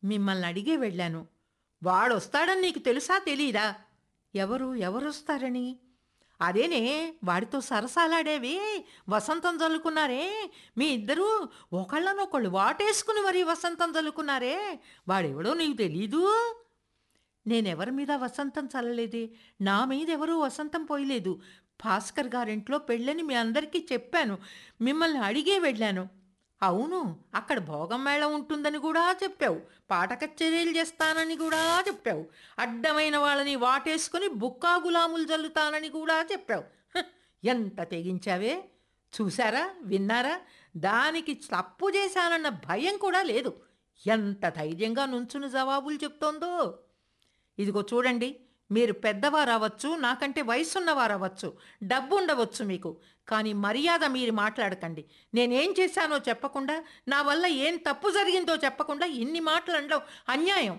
మిమ్మల్ని అడిగే వెళ్ళాను వాడొస్తాడని నీకు తెలుసా తెలీదా ఎవరు ఎవరొస్తారని అదేనే వాడితో సరసాలాడేవి వసంతం చల్లుకున్నారే మీ ఇద్దరూ ఒకళ్ళనొకళ్ళు వాటేసుకుని మరీ వసంతం చల్లుకున్నారే వాడెవడో నీకు తెలీదు నేనెవరి మీద వసంతం చల్లలేదే నా మీద ఎవరూ వసంతం పోయలేదు భాస్కర్ గారింట్లో పెళ్ళని మీ అందరికీ చెప్పాను మిమ్మల్ని అడిగే వెళ్ళాను అవును అక్కడ భోగం మేళం ఉంటుందని కూడా చెప్పావు పాట కచేరీలు చేస్తానని కూడా చెప్పావు అడ్డమైన వాళ్ళని వాటేసుకుని బుక్కా గులాములు జల్లుతానని కూడా చెప్పావు హ, ఎంత తెగించావే చూసారా విన్నారా దానికి తప్పు చేశానన్న భయం కూడా లేదు ఎంత ధైర్యంగా నుంచుని జవాబులు చెప్తోందో ఇదిగో చూడండి మీరు పెద్దవారు అవ్వచ్చు నాకంటే వయసున్నవారు అవ్వచ్చు డబ్బు ఉండవచ్చు మీకు కానీ మర్యాద మీరు మాట్లాడకండి నేనేం చేశానో చెప్పకుండా నా వల్ల ఏం తప్పు జరిగిందో చెప్పకుండా ఇన్ని మాటలు అనడం అన్యాయం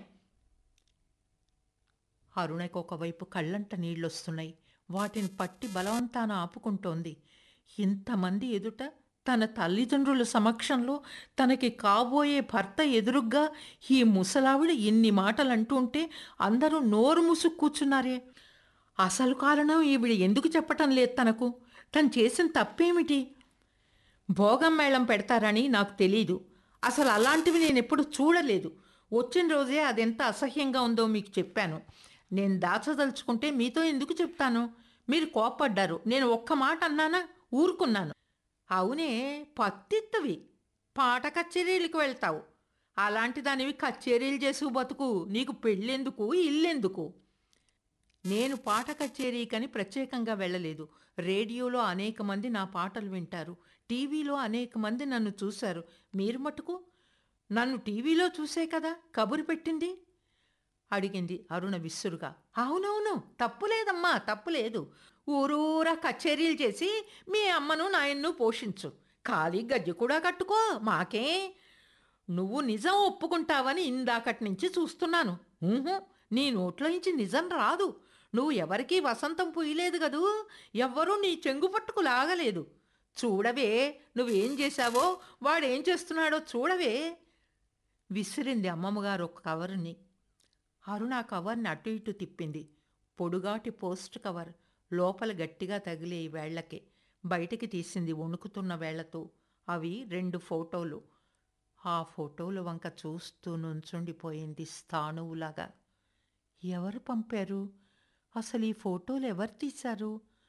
అరుణకి ఒకవైపు కళ్ళంట నీళ్ళొస్తున్నాయి వాటిని పట్టి బలవంతాన ఆపుకుంటోంది ఇంతమంది ఎదుట తన తల్లిదండ్రుల సమక్షంలో తనకి కాబోయే భర్త ఎదురుగ్గా ఈ ముసలావిడ ఇన్ని మాటలు అంటుంటే అందరూ నోరు మూసుకు కూర్చున్నారే అసలు కారణం ఈవిడ ఎందుకు చెప్పటం లేదు తనకు తను చేసిన తప్పేమిటి భోగం మేళం పెడతారని నాకు తెలీదు అసలు అలాంటివి నేను ఎప్పుడు చూడలేదు వచ్చిన రోజే అదెంత అసహ్యంగా ఉందో మీకు చెప్పాను నేను దాచదలుచుకుంటే మీతో ఎందుకు చెప్తాను మీరు కోపడ్డారు నేను ఒక్క మాట అన్నానా ఊరుకున్నాను అవునే పత్తిత్తవి పాట కచేరీలకు వెళ్తావు అలాంటి దానివి కచేరీలు చేసు బతుకు నీకు పెళ్ళెందుకు ఇల్లెందుకు నేను పాట కచేరీకని ప్రత్యేకంగా వెళ్ళలేదు రేడియోలో అనేక మంది నా పాటలు వింటారు టీవీలో అనేక మంది నన్ను చూశారు మీరు మటుకు నన్ను టీవీలో చూసే కదా కబురు పెట్టింది అడిగింది అరుణ విస్సురుగా అవునవును తప్పులేదమ్మా తప్పులేదు ఊరూరా కచేరీలు చేసి మీ అమ్మను నాయన్ను పోషించు ఖాళీ గజ్జె కూడా కట్టుకో మాకే నువ్వు నిజం ఒప్పుకుంటావని ఇందాకటి నుంచి చూస్తున్నాను ఊహు నీ నోట్లో నుంచి నిజం రాదు నువ్వు ఎవరికీ వసంతం పుయ్యలేదు కదూ ఎవ్వరూ నీ చెంగు పట్టుకు లాగలేదు చూడవే నువ్వేం చేశావో వాడేం చేస్తున్నాడో చూడవే విసిరింది అమ్మమ్మగారు ఒక కవర్ని అరుణ ఆ కవర్ని అటు ఇటు తిప్పింది పొడుగాటి పోస్ట్ కవర్ లోపల గట్టిగా తగిలే ఈ వేళ్లకే బయటికి తీసింది వణుకుతున్న వేళ్లతో అవి రెండు ఫోటోలు ఆ ఫోటోలు వంక చూస్తూ నుంచుండిపోయింది స్థాణువులాగా ఎవరు పంపారు అసలు ఈ ఫోటోలు ఎవరు తీశారు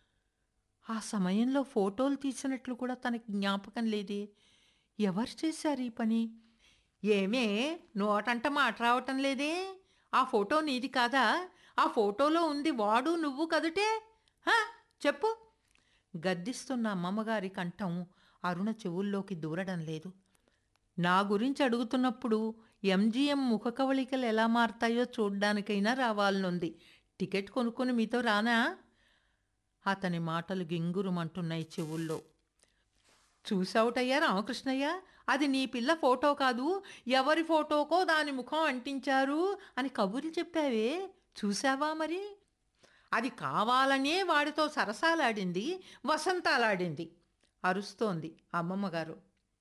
ఆ సమయంలో ఫోటోలు తీసినట్లు కూడా తనకి జ్ఞాపకం లేదే ఎవరు చేశారు ఈ పని ఏమే నోటంట మాట రావటం లేదే ఆ ఫోటో నీది కాదా ఆ ఫోటోలో ఉంది వాడు నువ్వు కదుటే హా చెప్పు గద్దిస్తున్న అమ్మమ్మగారి కంఠం అరుణ చెవుల్లోకి దూరడం లేదు నా గురించి అడుగుతున్నప్పుడు ఎంజిఎం ముఖ కవళికలు ఎలా మారతాయో చూడ్డానికైనా రావాలనుంది టికెట్ కొనుక్కొని మీతో రానా అతని మాటలు గింగురుమంటున్నాయి చెవుల్లో చూసావుటయ్యా రామకృష్ణయ్య అది నీ పిల్ల ఫోటో కాదు ఎవరి ఫోటోకో దాని ముఖం అంటించారు అని కబుర్లు చెప్పావే చూసావా మరి అది కావాలనే వాడితో సరసాలాడింది వసంతాలాడింది అరుస్తోంది అమ్మమ్మగారు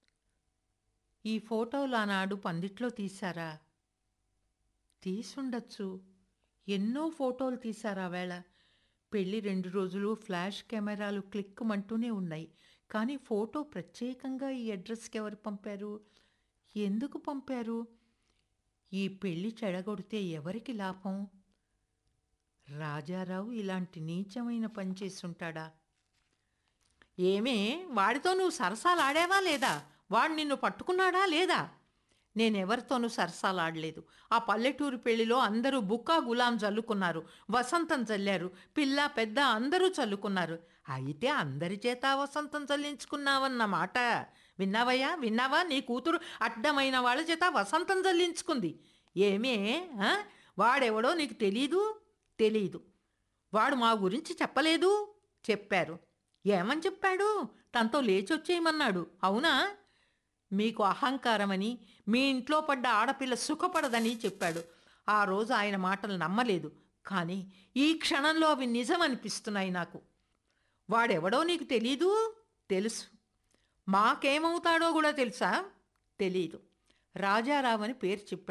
ఈ ఫోటోలు ఆనాడు పందిట్లో తీశారా తీసుండొచ్చు ఎన్నో ఫోటోలు తీశారా వేళ పెళ్ళి రెండు రోజులు ఫ్లాష్ కెమెరాలు క్లిక్కుమంటూనే ఉన్నాయి కానీ ఫోటో ప్రత్యేకంగా ఈ అడ్రస్కి ఎవరు పంపారు ఎందుకు పంపారు ఈ పెళ్ళి చెడగొడితే ఎవరికి లాభం రాజారావు ఇలాంటి నీచమైన పని చేసుంటాడా ఏమే వాడితో నువ్వు సరసాలు ఆడావా లేదా వాడు నిన్ను పట్టుకున్నాడా లేదా నేనెవరితోనూ సరసాలాడలేదు ఆ పల్లెటూరు పెళ్లిలో అందరూ బుక్కా గులాం చల్లుకున్నారు వసంతం చల్లారు పిల్ల పెద్ద అందరూ చల్లుకున్నారు అయితే అందరి చేత వసంతం చల్లించుకున్నావన్నమాట విన్నావయ్యా విన్నావా నీ కూతురు అడ్డమైన వాళ్ళ చేత వసంతం చల్లించుకుంది ఏమే ఆ? వాడెవడో నీకు తెలీదు తెలీదు వాడు మా గురించి చెప్పలేదు చెప్పారు ఏమని చెప్పాడు తనతో లేచొచ్చేయమన్నాడు అవునా మీకు అహంకారమని మీ ఇంట్లో పడ్డ ఆడపిల్ల సుఖపడదని చెప్పాడు ఆ రోజు ఆయన మాటలు నమ్మలేదు కానీ ఈ క్షణంలో అవి నిజం అనిపిస్తున్నాయి నాకు వాడెవడో నీకు తెలీదు తెలుసు మాకేమవుతాడో కూడా తెలుసా తెలీదు రాజారావు అని పేరు చెప్పాడు